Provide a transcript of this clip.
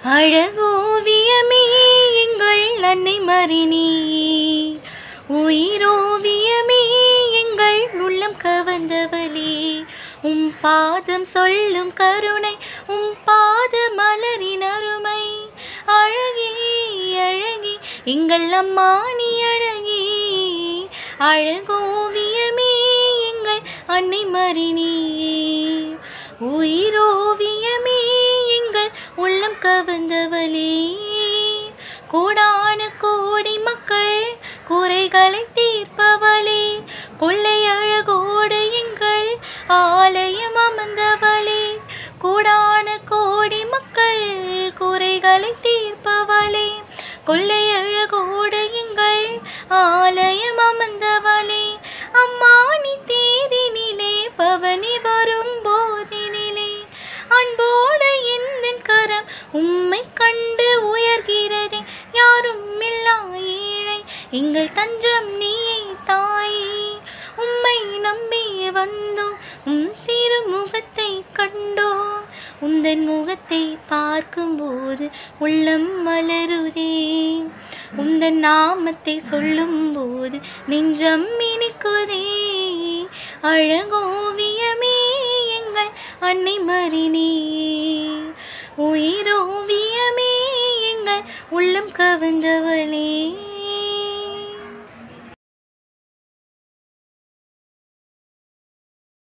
அழகோவியமே எங்கள் அன்னை மறினி உயிரோவியமே எங்கள் உள்ளம் கவர்ந்தவளே உம் பாதம் சொல்லும் கருணை உம் பாத மலரின் அருமை அழகே அழகே எங்கள் அம்மா நீ அழகே அழகோவியமே எங்கள் அன்னை மறினி உயிரோவியமே எங்கள் உள்ளம் கவர்ந்தவளே கோடான கோடி மக்கள் குறைகளை தீர்ப்பவளே கொள்ளை அழகோடு எங்கள் ஆலயம் அமர்ந்தவளே கோடான கோடி மக்கள் குறைகளை தீர்ப்பவளே கொள்ளை அழகோடு எங்கள் ஆலயம் அமர்ந்தவளே அம்மா நீ தேரினிலே பவனி வரும் போதினிலே அன்போடு எந்த கரம் உம்மை கண்டு உயர்கிறதே யாரும் இல்லா ஏழை எங்கள் தஞ்சம் நீயே தாயே உம்மை நம்பி வந்தோம் உம் திருமுகத்தை கண்டோம் உந்தன் முகத்தை பார்க்கும்போது உள்ளம் மலருதே உந்தன் நாமத்தை சொல்லும்போது நெஞ்சம் இனிக்குதே அழகோவியமே எங்கள் அன்னை மறினே உயிரோவியமே எங்கள் உள்ளம் கவர்ந்தவளே